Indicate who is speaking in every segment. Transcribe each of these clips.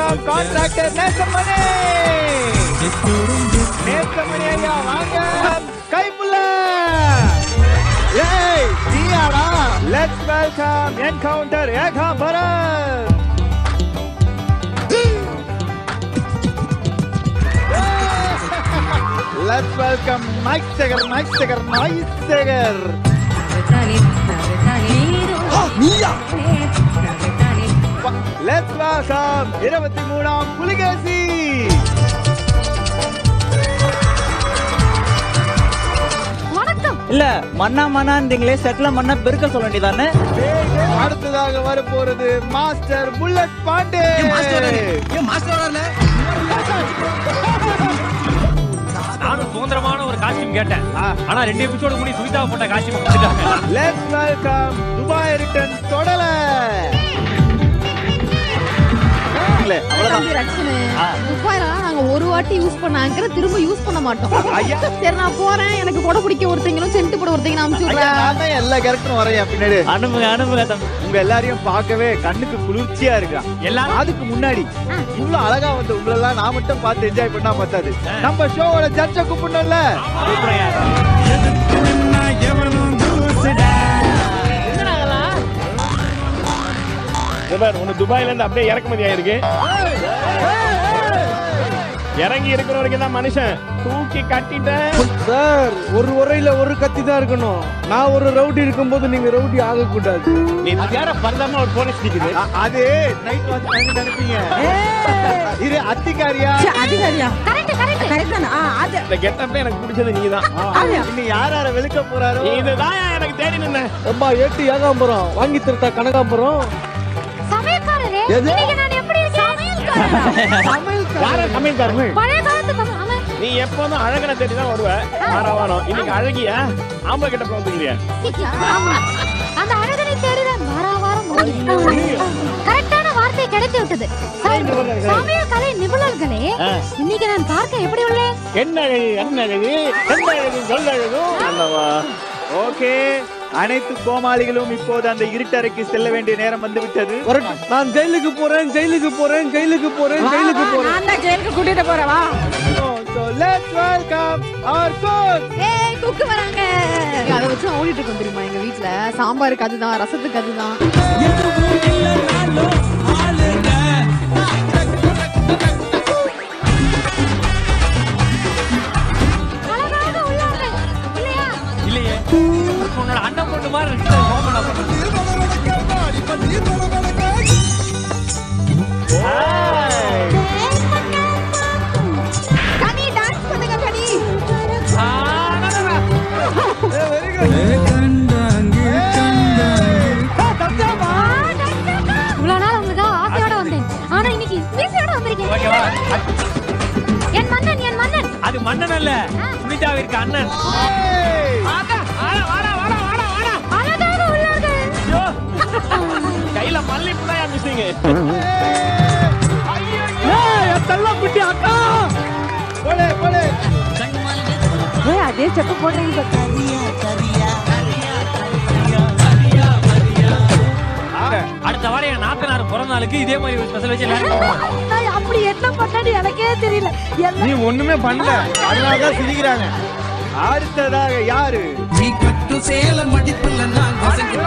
Speaker 1: Welcome contractor Nesamani Nesamani ஐயா வாங்க கைப்புள்ள ஏய் நீயாடா let's welcome encounter Ekambaram let's welcome Mike Sekar Mike Sekar Mike Sekar let's welcome இருபத்தி மூணாம் புலிகேசி
Speaker 2: வணக்கம்
Speaker 3: இல்ல மண்ணா மண்ணான்றீங்களே செட்டில் மண்ணா பெருக்க சொல்ல வேண்டியதானே
Speaker 1: அடுத்ததாக வர போறது மாஸ்டர் புல்லட் பாண்டே
Speaker 4: நானும் சுதந்திரமான ஒரு காஸ்டியூம் கேட்டேன் ஆனா ரெண்டு எபிசோடு முடி சுனிதா போட்ட காஸ்டியூம் கொடுத்துட்டாங்க
Speaker 1: லெட்ஸ் வெல்கம் துபாய் ரிட்டர்ன் தொடல இல்ல, அவ்வளவுதான்.
Speaker 2: தம்பி ரட்சனு துப்பாயெல்லாம் நாங்க ஒரு வாட்டி யூஸ் பண்ண ஆங்கரை திரும்ப யூஸ் பண்ண மாட்டோம்
Speaker 1: ஐயா.
Speaker 2: சரி நான் போறேன் எனக்கு கொடை பிடிக்க ஒருத்தங்களும் சென்ட் போட ஒருத்தங்க அனுப்பிச்சு
Speaker 1: ஐயா,
Speaker 2: விடுறேன்
Speaker 1: நான் தான் எல்லா கேரக்டரும் வரையன் பின்னாடி
Speaker 3: அனுப்புங்க அனுப்புங்க தம்பி
Speaker 1: உங்க எல்லாரையும் பார்க்கவே கண்ணுக்கு குளிர்ச்சியா இருக்கான்
Speaker 4: எல்லாரும்
Speaker 1: அதுக்கு முன்னாடி இவ்வளவு அழகா வந்து உங்களெல்லாம் நான் மட்டும் பார்த்து என்ஜாய் பண்ணா பத்தாது நம்ம ஷோவோட ஜட்ஜ கூப்பிடணும்ல
Speaker 5: ஒன்னு துபாயில இருந்து அப்படியே இறக்குமதி ஆயிருக்கு இறங்கி இருக்கிற வரைக்கும் தான் மனுஷன் தூக்கி கட்டிட்டேன்
Speaker 6: சார் ஒரு உரையில ஒரு கத்தி தான் இருக்கணும் நான் ஒரு ரவுடி இருக்கும்போது நீங்க ரவுடி ஆகக்கூடாது
Speaker 5: நீ வேற பரதாம ஒரு போலீஸ் நிக்குது
Speaker 1: அ- அது நைட் வாட்ச் நினைப்பீங்க இது அத்திக்காரியா
Speaker 2: அதிகாரியா கரெக்ட் கரெக்ட் கரெக்ட் தானே ஆ அது
Speaker 5: இந்த கெட்டப்பே எனக்கு பிடிச்சது நீங்க தான்
Speaker 1: இன்னும் யார் யார வெளுக்க போறாரோ
Speaker 5: இதுதான் எனக்கு தேடி நின்னேன்
Speaker 6: ரொம்ப ஏட்டு ஏகாம்பரம் வாங்கி திருத்தா கனகாம்பரம்
Speaker 2: சமயக்காரரே
Speaker 6: எது?
Speaker 2: இன்னைக்கு நான் எப்படி இருக்கேன்
Speaker 5: யார சமையல்காரன்
Speaker 2: பழைய காலத்து தமிழ் அவன்
Speaker 5: நீ எப்போதும் அழகனை தேடி தான் வருவ வார வாரம் இன்னைக்கு அழகிய ஆம்பளை கிட்ட வந்துக்கிறிய
Speaker 2: ஆமா அந்த அழகனை தேடிதான் வார வாரம் கரெக்டான வார்த்தை கிடைத்து விட்டது சமையல் கலை நிபுணர்களே இன்னைக்கு நான் பார்க்க எப்படி உள்ளேன்
Speaker 5: என்ன அழகு என்ன அழகு என்ன அழகு சொல்ல அழகும் அல்லவா
Speaker 1: ஓகே அனைத்து கோமாளிகளும் இப்போது அந்த இருட்டறைக்கு செல்ல வேண்டிய நேரம் வந்து விட்டது
Speaker 6: வரட்டும். நான் ஜெயிலுக்கு போறேன் ஜெயிலுக்கு போறேன் ஜெயிலுக்கு போறேன் ஜெயிலுக்கு போறேன்
Speaker 2: நான் தான் ஜெயிலுக்கு கூட்டிட்டு போறேன் வா
Speaker 1: So let's welcome our coach.
Speaker 2: ஏய் குக்கு வராங்க அதை வச்சு ஓடிட்டு இருக்கோம் தெரியுமா எங்க வீட்ல சாம்பாருக்கு அதுதான் ரசத்துக்கு அதுதான் அழகாக உள்ளார்கள் இல்லையா
Speaker 4: இல்லையே உன்னோட அண்ணன் பொண்ணு மாதிரி இருக்கு கோமனா பொண்ணு
Speaker 2: கனி டான்ஸ் பண்ணுங்க கனி இவ்வளவு நாள் உங்களுக்காக ஆசையோட வந்தேன் ஆனா இன்னைக்கு மீசையோட வந்திருக்கேன்
Speaker 4: ஓகேவா
Speaker 2: என் மன்னன் என் மன்னன்
Speaker 4: அது மன்னன் அல்ல சுனிதாவிற்கு அண்ணன்
Speaker 2: அழகாக உள்ளார்கள்
Speaker 5: ஐயோ, கையில மல்லிப்பூ தான் மிஸ்ஸிங்
Speaker 1: போலே, போலே.
Speaker 2: அதே செப்பு போடுறீங்க
Speaker 4: அடுத்த வாரம் என் நாத்தனார் பிறந்த நாளுக்கு இதே மாதிரி ஒரு ஸ்பெஷல் வச்சு எல்லாரும் கூப்பிடுவோம்.
Speaker 2: அப்படி என்ன பண்ணாடி எனக்கே தெரியல
Speaker 1: நீ ஒண்ணுமே பண்ணல அதனாலதான் சிரிக்கிறாங்க அடுத்ததாக யாரு
Speaker 7: நீ கட்டு சேல மடிப்புல நான்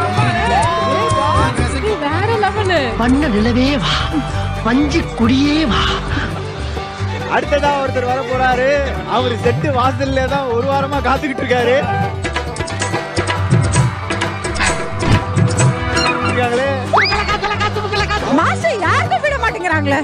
Speaker 2: வேற லெவலு
Speaker 8: பண்ண நிலவே வா வஞ்சி குடியே வா
Speaker 1: அடுத்ததா ஒருத்தர் வர போறாரு அவரு செட்டு வாசல்ல தான் ஒரு வாரமா காத்துக்கிட்டு இருக்காரு இருக்காங்களே.
Speaker 2: மாஸ்டர் யாருமே விட மாட்டேங்கிறாங்களே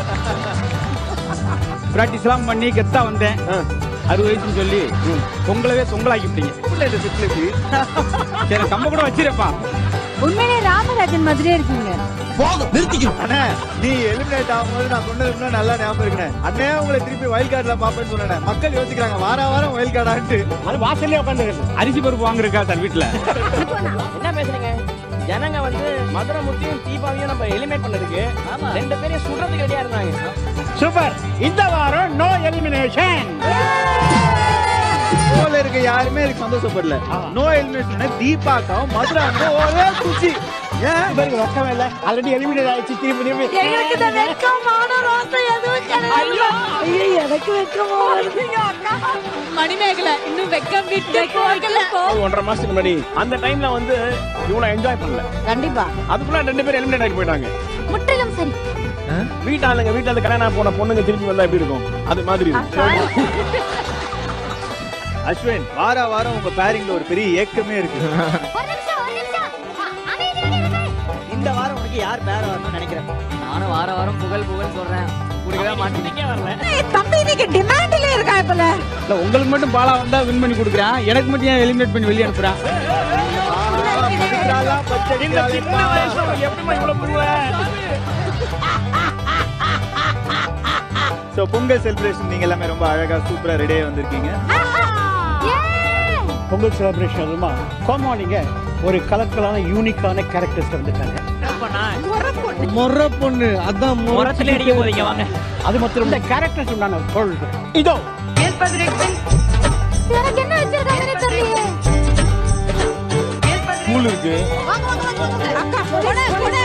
Speaker 9: பிராக்டிஸ் எல்லாம் பண்ணி கெத்தா வந்தேன் அறுபது வயசுன்னு சொல்லி பொங்கலவே பொங்கலாக்கி விட்டீங்க
Speaker 1: உள்ள இந்த செட்ல இப்படி.
Speaker 9: சரி கம்ப கூட வச்சிருப்பா
Speaker 2: உண்மையிலே ராமராஜன் மாதிரியே இருக்கீங்க
Speaker 7: போதும் நிறுத்திக்கணும்
Speaker 1: அண்ணே நீ எலிமினேட் ஆகும்போது நான் சொன்னது முன்னாடி நல்லா ஞாபகம் இருக்குண்ணே அண்ணே உங்களை திருப்பி வயல் கார்டுல பாப்பேன்னு சொன்னேன் மக்கள் யோசிக்கிறாங்க வார வாரம் வயல் கார்டான்ட்டு
Speaker 5: அது வாசல்லே உட்காந்து
Speaker 9: அரிசி பருப்பு வாங்குறக்கா சார் வீட்டுல
Speaker 10: என்ன பேசுறீங்க ஜனங்க வந்து மதுரை முத்தியும் தீபாவையும் நம்ம எலிமினேட் பண்ணதுக்கு ரெண்டு பேரையும் சுடுறதுக்கு ரெடியா இருந்தாங்க
Speaker 5: சூப்பர் இந்த வாரம் நோ எலிமினேஷன்
Speaker 1: ஷோல இருக்க யாருமே இதுக்கு சந்தோஷப்படல நோ எலிமினேஷன் தீபாக்காவும் மதுராவும் ஒரே குச்சி ஏன்
Speaker 5: பாருங்க ரொக்கமே இல்ல ஆல்ரெடி எலிமினேட் ஆயிடுச்சு திரும்பி திரும்பி
Speaker 2: எங்களுக்கு இந்த வெட்கம் மானம்
Speaker 11: ரோசம் எதுவும் கிடையாது ஐயோ எனக்கு வெக்கமா வருது
Speaker 12: மணிமேகலை இன்னும் வெக்கம் விட்டு போகல
Speaker 5: ஒரு ஒன்றரை மாசத்துக்கு முன்னாடி அந்த டைம்ல வந்து இவ்வளவு என்ஜாய் பண்ணல
Speaker 11: கண்டிப்பா
Speaker 5: அதுக்குள்ள ரெண்டு பேரும் எலிமினேட் ஆகி போயிட்டாங்க
Speaker 2: முற்றிலும் சரி
Speaker 5: வீட்டாளுங்க வீட்டால கல்யாணம் போன பொண்ணுங்க திரும்பி வந்தா எப்படி இருக்கும் அது மாதிரி
Speaker 1: அஸ்வின் வார வாரம் உங்க பேரிங்ல ஒரு பெரிய ஏக்கமே இருக்கு
Speaker 2: ஒரு நிமிஷம் ஒரு நிமிஷம் அ- அமைதியாக இருங்க.
Speaker 3: இந்த வாரம் உனக்கு யார் பேர வரணும்னு நினைக்கிறேன்
Speaker 10: நானும் வார வாரம் புகழ் புகழ் சொல்றேன் குடிக்கவே மாட்டேன் வரல
Speaker 11: தம்பி நீங்க டிமாண்ட்ல இருக்கா இப்பல
Speaker 9: இல்ல உங்களுக்கு மட்டும் பாலா வந்தா வின் பண்ணி கொடுக்குறான் எனக்கு மட்டும் ஏன் எலிமினேட் பண்ணி வெளியே அனுப்புறான்
Speaker 1: பவித்ராலாம் பச்சை
Speaker 5: இந்த சின்ன வயசுல உனக்கு எப்படிமா இவ்வளவு புரியுவ
Speaker 1: சோ பொங்கல் செலிப்ரேஷன் நீங்க எல்லாமே ரொம்ப அழகா சூப்பரா ரெடியா வந்திருக்கீங்க
Speaker 13: பொங்கல் செலிப்ரேஷன் அதுமா கோமாளிங்க ஒரு கலக்கலான யூனிக்கான கேரக்டர்ஸ் வந்துட்டாங்க
Speaker 6: மொற பொண்ணு அதான்
Speaker 10: முரத்துல அடிக்க போறீங்க வாங்க
Speaker 13: அது மாத்திரம் இந்த கேரக்டர்ஸ் உண்டான பொருள் இதோ
Speaker 2: எனக்கு என்ன வச்சிருக்காங்கன்னே தெரியலையே
Speaker 5: ஸ்கூல் இருக்கு
Speaker 2: வாங்க வாங்க வாங்க வாங்க. அக்கா கொடு கொடு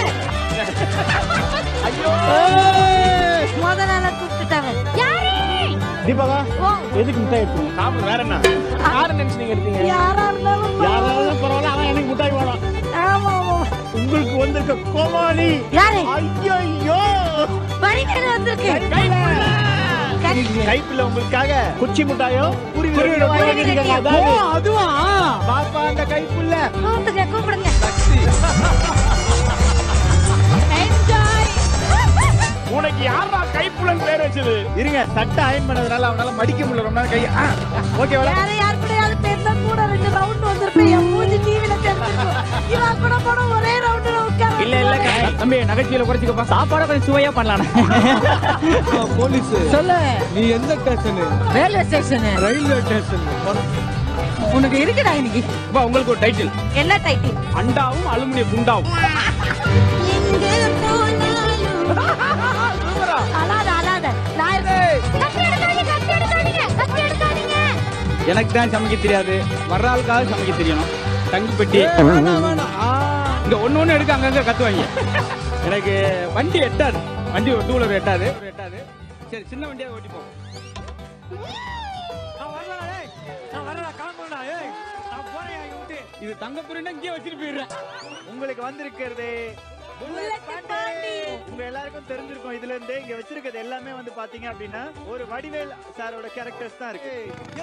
Speaker 11: முத நாள கூப்பிட்டுட்டாங்க
Speaker 2: யாரு
Speaker 13: தீபகா எதுக்கு மிட்டாய் எடுத்து
Speaker 5: சாப்பிடு வேற என்ன யாரு நினைச்சு நீங்க எடுத்தீங்க
Speaker 11: யாரா இருந்தாலும்
Speaker 13: யாராவது பரவாயில்ல அவன் எனக்கு மிட்டாய் வேணும்
Speaker 11: ஆமா ஆமா
Speaker 13: உங்களுக்கு வந்திருக்க கோமாளி
Speaker 11: யாரு
Speaker 13: ஐயோ
Speaker 11: மணிமேகலை வந்திருக்கு
Speaker 1: கைப்புல உங்களுக்காக
Speaker 13: குச்சி மிட்டாயோ
Speaker 1: குருவி
Speaker 11: கட்டியா?
Speaker 1: அதாவது
Speaker 9: அதுவா
Speaker 1: பாப்பா அந்த கைப்புள்ள
Speaker 11: கூப்பிடுங்க கூப்பிடுங்க
Speaker 5: உனக்கு யாரா கைப்புலன் பேர் வச்சது
Speaker 1: இருங்க சட்டை அயன் பண்ணதுனால அவனால மடிக்க முடியல ரொம்ப நேரம் கை ஓகே
Speaker 11: வேற யார் கூடயாவது பேர்ந்தா கூட ரெண்டு ரவுண்ட் வந்திருப்பேன் என் மூஞ்சி டிவில தெரிஞ்சிருக்கும் இவன் கூட போன ஒரே ரவுண்ட்ல உட்கார
Speaker 10: இல்ல இல்ல
Speaker 9: தம்பி நகைச்சுவையில குறைச்சிக்கப்பா
Speaker 10: சாப்பாட கொஞ்சம் சுவையா பண்ணலாம்
Speaker 6: போலீஸ்
Speaker 11: சொல்லு
Speaker 6: நீ எந்த station
Speaker 11: railway station
Speaker 6: railway station
Speaker 11: உனக்கு இருக்குடா இன்னைக்கு
Speaker 9: அப்பா, உங்களுக்கு ஒரு டைட்டில்
Speaker 11: என்ன டைட்டில்
Speaker 9: அண்டாவும் அலுமினிய குண்டாவும்
Speaker 11: அழாத அழாத நான்
Speaker 2: கத்தி எடுக்காதீங்க கத்தி எடுக்காதீங்க கத்தி எடுக்காதீங்க
Speaker 9: எனக்கு தான் சமைக்க தெரியாது வர்ற ஆளுக்காக சமைக்க தெரியணும் தங்கி பெட்டி இங்க ஒண்ணு ஒண்ணு எடுக்க அங்கங்க கத்துவாங்க எனக்கு வண்டி எட்டாது வண்டி ஒரு டூ வீலர் எட்டாது ஒரு எட்டாது சரி சின்ன வண்டியா ஓட்டிப்போம் இது தங்கப்புரின்னா இங்கே வச்சுட்டு போயிடுறேன்
Speaker 1: உங்களுக்கு வந்திருக்கிறது உங்க எல்லாருக்கும் தெரிஞ்சிருக்கும் இதுல இருந்து இங்க வச்சிருக்கிறது எல்லாமே வந்து பாத்தீங்க அப்படின்னா ஒரு வடிவேல் சாரோட கேரக்டர்ஸ் தான் இருக்கு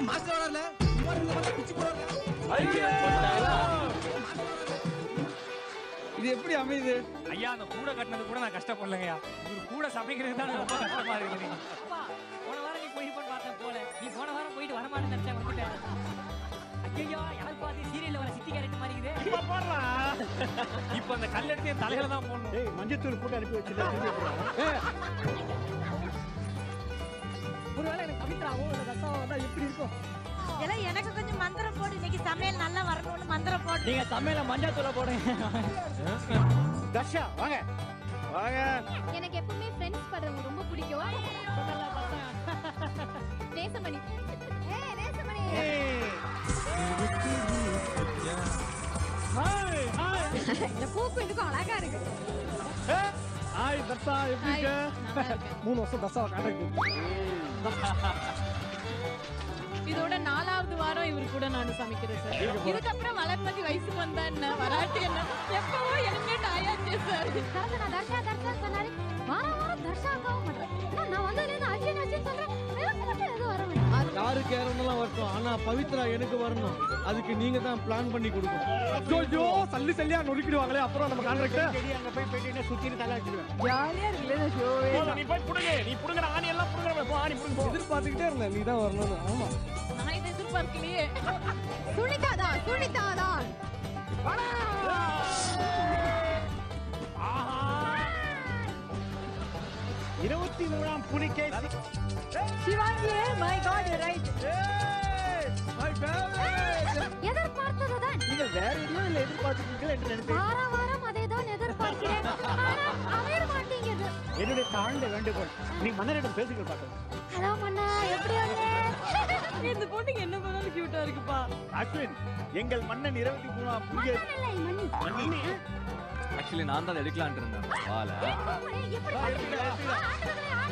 Speaker 9: இது எப்படி அமையுது
Speaker 4: ஐயா அந்த கூட கட்டினது கூட நான் கஷ்டப்படலைங்கய்யா இவரு கூட சமைக்கிறது தான் எனக்கு ரொம்ப கஷ்டமா இருக்குது
Speaker 10: போன வாரம் நீ போயிருப்பான்னு பார்த்தேன் போல நீ போன வாரம் போயிட்டு வரமாட்டேன்னு நினைச்சேன் வந்துட்டேன் ஐயோ யார் பார்த்து சீரியல்ல வர சித்தி கேரக்டர் மாதிரி இருக்குது
Speaker 4: இப்ப போடுறான் இப்ப அந்த கல் எடுத்து என் தலையில தான் போடணும்
Speaker 13: ஏய் மஞ்சத்தூள் போட்டு அனுப்பி வச்சுட்டு
Speaker 10: ஒருவேளை எனக்கு பவித்ராவோ இல்ல தசாவோ வந்தா எப்படி இருக்கும்
Speaker 11: எல்லாம் எனக்கு கொஞ்சம் மந்திரம் போடு இன்னைக்கு சமையல் நல்லா வரணும்னு மந்திரம் போடு
Speaker 10: நீங்க சமையல மஞ்சள் தூளை போடுங்க
Speaker 13: தர்ஷா வாங்க
Speaker 1: வாங்க
Speaker 2: எனக்கு எப்பவுமே ஃப்ரெண்ட்ஸ் படுறவங்க ரொம்ப பிடிக்கும் நேசமணி ஏய் நேசமணி இந்த பூக்கும் இதுக்கும் அழகா இருக்கு
Speaker 13: ஹாய் தர்ஷா எப்படி இருக்க
Speaker 2: நல்லா இருக்கேன்.
Speaker 13: மூணு வருஷம் தர்ஷா காண்டாக்ட்
Speaker 12: இதோட நாலாவது வாரம் இவர் கூட நான் சமைக்கிறேன் சார் இதுக்கப்புறம் வளர்மதி வயசுக்கு வந்தா என்ன வராட்டி என்ன எப்பவோ எலிமினேட் ஆயாச்சு சார்
Speaker 2: கரெக்ட் நான் தர்ஷா தர்ஷா சொன்னாலே வாரம் வாரம் தர்ஷா ஆகவும் மாட்டேன் ஆனா, நான் வந்ததுல இருந்து அஜின் அஜின் சொல்றேன் எனக்கு மட்டும் எதுவும் வர வேண்டாம்
Speaker 6: யாருக்கு யாரெல்லாம் வரட்டும் ஆனா பவித்ரா எனக்கு வரணும் அதுக்கு நீங்க தான் பிளான் பண்ணி கொடுக்கணும்
Speaker 13: ஐயோ சல்லி சல்லியா நொறுக்கிடுவாங்களே அப்புறம் நம்ம கான்ட்ராக்ட் அங்க போய் போயிட்டு சுத்தி தலை வச்சிருவேன்
Speaker 12: ஜாலியா இருக்குல்ல இந்த ஷோவே
Speaker 5: போதும், நீ போய் புடுங்க நீ புடுங்குற ஆணி எல்லாம் புடுங்குற போ ஆணி புடுங்க போ
Speaker 6: எதிர்பார்த்துக்கிட்டே இருந்தேன் நீ தான் வரணும்னு ஆமா
Speaker 12: நான் இதை எதிர்பார்க்கலையே
Speaker 2: சுனிதா தான் சுனிதா தான்
Speaker 13: இருபத்தி மூணாம் புலிகை
Speaker 12: சிவாங்கியே மை காட் ரைட்
Speaker 2: எதிர்பார்த்ததுதான்
Speaker 1: நீங்கள் வேற எதுவும் இல்ல எதிர்பார்த்துருக்கீங்களா என்று நினைச்சேன்
Speaker 2: வார வாரம் அதை தான் எதிர்பார்க்கிறேன் ஆனா அமைய மாட்டேங்குது
Speaker 13: என்னுடைய தாழ்ந்த வேண்டுகோள் நீ மன்னரிடம் பேசுங்கள் பார்க்கலாம்
Speaker 2: ஹலோ மன்னா எப்படி வந்தே
Speaker 12: இந்த பொண்ணுக்கு என்ன பண்ணாலும் கியூட்டா இருக்குப்பா
Speaker 1: அஸ்வின் எங்கள் மன்னன் இருபத்தி மூணாம் புதிய
Speaker 2: இல்லை மணி
Speaker 1: மன்னி
Speaker 14: ஆக்சுவலி நான் தான் எடுக்கலான்ட்டு இருந்தேன் வாழ
Speaker 2: எப்படி பண்ணுறீங்க? ஆ, ஆட்டுறதுல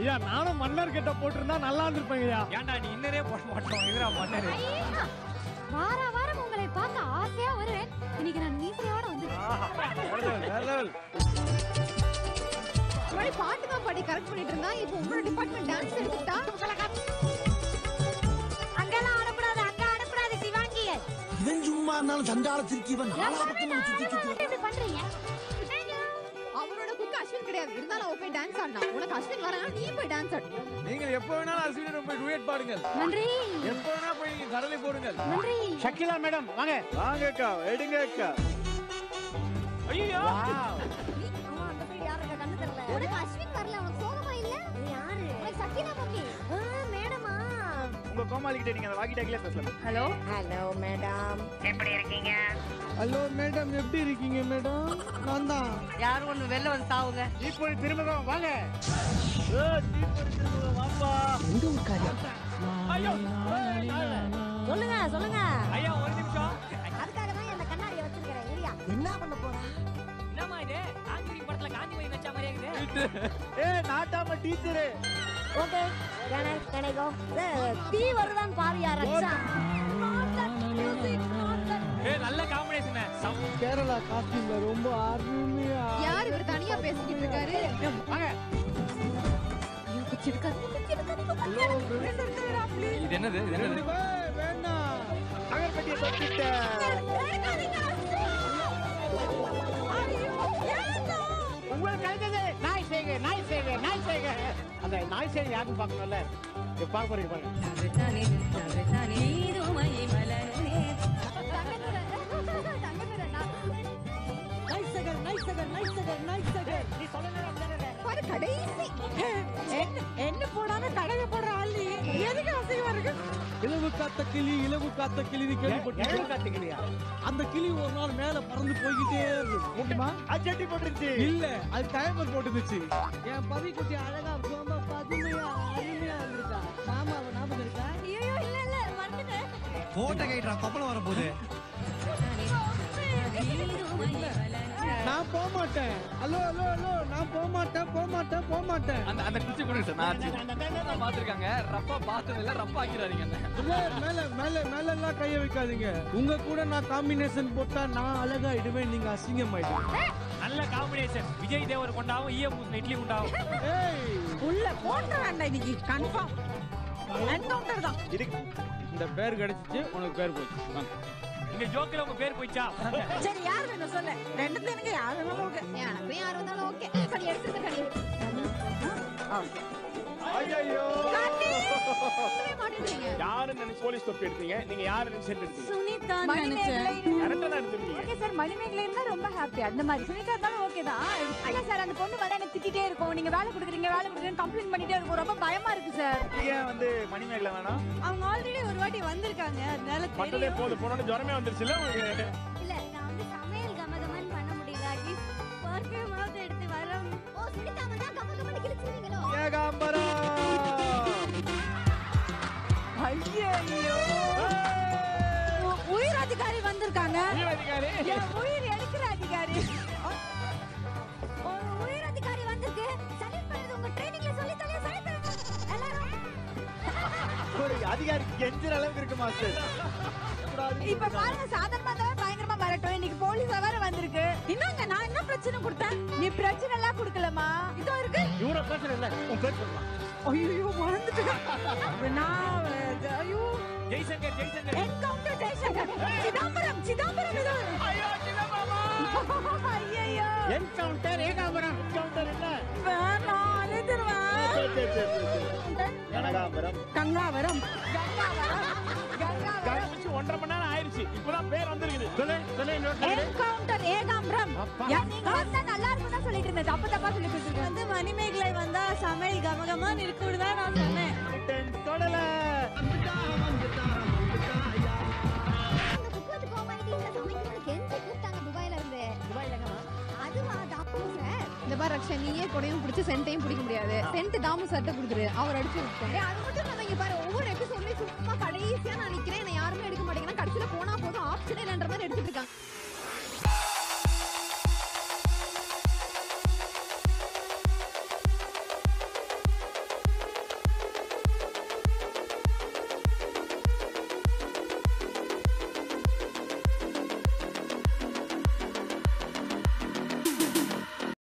Speaker 6: ஐயா நானும் மன்னர் கிட்ட போட்டிருந்தா நல்லா இருந்திருப்பேங்க ஐயா
Speaker 4: ஏன்டா நீ இன்னரே போட மாட்டோம் இதுரா மன்னர்
Speaker 2: ஐயா, வார வாரம் உங்களை பார்க்க ஆசையா வருவேன் இன்னைக்கு நான் மீசையோட வந்து
Speaker 11: முன்னாடி பாட்டு தான் பாடி கரெக்ட் பண்ணிட்டு இருந்தா இப்போ உங்களோட டிபார்ட்மெண்ட் டான்ஸ் எடுத்துட்டா
Speaker 2: அங்கெல்லாம் ஆடக்கூடாது அங்க ஆடக்கூடாது சிவாங்கி
Speaker 7: இவன் சும்மா இருந்தாலும் சண்டாளத்திற்கு இவன் நாலா பக்கமும் சுத்தி சுத்தி
Speaker 2: இப்படி பண்றீங்க
Speaker 11: அவனோட குக்கு அஸ்வின் கிடையாது இருந்தாலும் அவ போய் டான்ஸ் ஆடினா உனக்கு அஸ்வின் வரனா நீ போய் டான்ஸ் ஆடு
Speaker 1: நீங்கள் எப்போ வேணாலும் அஸ்வினிடம் போய் டூயட் பாடுங்கள்
Speaker 2: நன்றி
Speaker 1: எப்போ வேணா போய் நீங்க கடலை போடுங்கள்
Speaker 2: நன்றி
Speaker 13: ஷக்கிலா மேடம் வாங்க
Speaker 1: வாங்க அக்கா எடுங்க அக்கா
Speaker 4: ஐயோ
Speaker 11: அவன் அந்த சைடு யாரு இருக்கா கண்ணு தெரியல
Speaker 2: உனக்கு அஸ்வின் வரல உனக்கு சோகமா இல்ல
Speaker 11: யாரு
Speaker 2: உனக்கு சக்கினா மம்மி
Speaker 11: மேடமா
Speaker 1: உங்க கோமாளி கிட்ட நீங்க அந்த வாக்கி டாக்கிலே பேசலாம்
Speaker 11: hello hello madam
Speaker 6: hello madam எப்படி இருக்கீங்க மேடம் நான் தான்
Speaker 11: யாரும் ஒண்ணு வெளில வந்து தாவுங்க
Speaker 13: இப்போ திருமுகம் வாங்க
Speaker 11: சொல்லுங்க சொல்லுங்க
Speaker 4: ஐயா ஒரு நிமிஷம்
Speaker 11: அதுக்காக தான் அந்த கண்ணாடியை வச்சிருக்கிறேன் ஏரியா என்ன பண்ண போறா
Speaker 10: என்னம்மா இது காஞ்சிபுரி படத்துல காஞ்சி போய் வச்ச மாதிரியே இருக்குது
Speaker 1: ஏ நாட்டாம teacher
Speaker 11: okay can I can I go தீ வருதான்னு பாருயா ரக்ஷா
Speaker 4: ஏய் நல்ல காம்பினேஷன்
Speaker 6: கேரளா காஸ்டியூம்ல ரொம்ப அருமையா
Speaker 11: யார் இவர் தனியா பேசிக்கிட்டு இருக்காரு
Speaker 13: வாங்க
Speaker 4: இது என்னது இது என்னது
Speaker 6: ஏய், வேண்டாம்
Speaker 1: அகர்பட்டியை தொட்டிட்ட
Speaker 13: உங்களுக்கு கிடைச்சது நாய் செய்க நாய் செய்க நாய் செய்க அந்த நாய் செய்க யாருன்னு பார்க்கணும்ல இப்ப பார்க்க போறீங்க பாருங்க
Speaker 11: பாரு கடைசி என்ன போடாம கடையை போடுற ஆள் எதுக்கு அசிங்கமா இருக்கு
Speaker 6: இலவு காத்த கிளி இலவு காத்த கிளின்னு கேள்விப்பட்டீங்க
Speaker 13: எவ்வளவு காத்துக்கலையா
Speaker 6: அந்த கிளி ஒரு நாள் மேல பறந்து போய்கிட்டே இருக்கு ஓகேமா
Speaker 1: அச்சட்டி போட்டுருச்சு
Speaker 6: இல்ல அது டைமர் போட்டுருச்சு என் பவி குட்டி அழகா ரொம்ப பதுமையா அருமையா இருந்திருக்கா மாமா அவ ஞாபகம் இருக்கா
Speaker 11: ஐயோ இல்ல இல்ல மறந்துட்டேன்
Speaker 7: போட்ட கைட்ரா கொப்பளம் வரப்போகுது
Speaker 6: நான் போக மாட்டேன் ஹலோ ஹலோ ஹலோ நான் போக மாட்டேன் போக மாட்டேன் போக மாட்டேன்
Speaker 4: அந்த அந்த குச்சி கொடுங்க சார் நான் பாத்துருக்காங்க ரப்பா பார்த்தது இல்ல ரப்பா ஆக்கிறாதீங்க என்ன
Speaker 6: இல்ல, மேல மேல மேல எல்லாம் கைய வைக்காதீங்க உங்க கூட நான் காம்பினேஷன் போட்டா நான் அழகா இடுவேன் நீங்க அசிங்கம்
Speaker 4: நல்ல காம்பினேஷன் விஜய் தேவர் கொண்டாவும் ஈயம் பூசின இட்லி கொண்டாவும்
Speaker 6: ஏய்
Speaker 11: உள்ள போட்ட வேண்டாம் இன்னைக்கு கன்ஃபார்ம் என்கவுண்டர் தான்
Speaker 9: இந்த பேர் கிடைச்சிச்சு உனக்கு பேர் போச்சு வாங்க.
Speaker 4: இங்க ஜோக்கில உங்க பேர் போயிச்சா
Speaker 11: சரி யார் வேணும் சொல்ல ரெண்டு பேருக்கு யார் வேணாலும் ஓகே எனக்கு யார் வந்தாலும் ஓகே சரி எடுத்துக்க கடி ஓகே
Speaker 1: ஐயோ
Speaker 11: மாட்டேன்றீங்க
Speaker 5: யாருன்னு நினைச்சு போலீஸ் தொப்பி எடுத்தீங்க நீங்க யாரு நினைச்சு செட் எடுத்தீங்க
Speaker 12: சுனிதா
Speaker 5: கரெக்டா தான் எடுத்திருக்கீங்க
Speaker 12: ஓகே சார் மணிமேகலை இருந்தா ரொம்ப ஹாப்பி அந்த மாதிரி சுனிதா இருந்தாலும் ஓகே தான் இல்ல சார் அந்த பொண்ணு வர எனக்கு திட்டிட்டே இருக்கும் நீங்க வேலை கொடுக்குறீங்க வேலை கொடுக்குறீங்க கம்ப்ளைண்ட் பண்ணிட்டே இருக்கும் ரொம்ப பயமா இருக்கு சார்
Speaker 1: ஏன் வந்து மணிமேகலை வேணாம்
Speaker 12: அவங்க ஆல்ரெடி ஒரு வாட்டி வந்திருக்காங்க அதனால
Speaker 5: பட்டதே போதும் போனோட ஜுரமே வந்துருச்சுல உங்களுக்கு
Speaker 2: இல்ல நான் வந்து சமையல் கமகமன் பண்ண முடியல அட்லீஸ்ட் பர்ஃபியூம் ஆவது எடுத்து வரோம் ஓ சுனிதா வந்தா கமகமன் கிழிச்சிருவீங்களோ
Speaker 1: ஏகாம்பரம்
Speaker 12: ஐயோ உயிர் அதிகாரி வந்திருக்காங்க
Speaker 5: உயிர் அதிகாரி?
Speaker 12: என் உயிர் எடுக்கிற அதிகாரி
Speaker 2: ஒரு உயர் அதிகாரி வந்திருக்கு சல்யூட் பண்ணுது உங்க ட்ரைனிங்ல சொல்லி தரலையா சல்யூட் பண்ணுங்க எல்லாரும்
Speaker 1: ஒரு அதிகாரி கெஞ்சுற அளவுக்கு இருக்கு மாஸ்டர்
Speaker 12: இப்ப பாருங்க சாதாரணமா தான் பயங்கரமா மிரட்டும் இன்னைக்கு போலீஸ் வேற வந்திருக்கு என்னங்க நான் என்ன பிரச்சனை கொடுத்தேன் நீ பிரச்சனை எல்லாம் கொடுக்கலமா இதோ இருக்கு
Speaker 13: இவர பிரச்சனை இல்ல உன் பேர் சொல்லலாம்
Speaker 12: ஐயோ மறந்துட்டேன் நான் ஐயோ
Speaker 4: ஜெய்சங்கர் ஜெய்சங்கர்
Speaker 12: என்கவுண்டர் ஜெய்சங்கர் சிதம்பரம் சிதம்பரம் இதோ ஐயோ சிதம்பரம் ஐயோ
Speaker 13: என்கவுண்டர் ஏகாம்பரம் என்கவுண்டர் என்ன
Speaker 12: வேணாம் அழுதுருவேன்
Speaker 1: கனகாம்பரம்
Speaker 12: கங்காவரம் கங்காவரம் கங்காவரம்
Speaker 5: கழிச்சு ஒன்றரை மணி நேரம் ஆயிருச்சு இப்பதான் பேர் வந்திருக்குது
Speaker 13: சொல்லு சொல்லு இன்னொரு சொல்லு.
Speaker 12: என்கவுண்டர் ஏகாம்பரம் யா, நீங்க வந்தா நல்லா இருக்கும் தான் சொல்லிட்டு இருந்தேன் தப்பு தப்பா சொல்லி கொடுத்துருக்கேன் வந்து மணிமேகலை வந்தா சமையல் கமகமான்னு இருக்குன்னு தான் நான் சொன்னேன்
Speaker 1: தொடல
Speaker 2: இந்த குக்குவத்து கோமாளி டீம்ல சமைக்கணும்னு கெஞ்சி கூப்பிட்டாங்க துபாயில இருந்து துபாயில அதுவா தாப்பு சார்
Speaker 11: இந்த மாதிரி ரக்ஷா நீயே கொடையும் பிடிச்சி சென்ட்டையும் பிடிக்க முடியாது சென்ட் தாமு சட்டை கொடுத்துரு அவர் அடிச்சு விட்டோம் அது மட்டும் நம்ம இங்க பாரு ஒவ்வொரு எபிசோட்லயும் சும்மா கடைசியா நான் நிக்கிறேன் என்ன யாருமே எடுக்க மாட்டேங்கிறேன் கடைசியில போனா போதும் ஆப்ஷன் இல்லைன்ற மாதிரி எடுத்துட்டு இருக்காங்க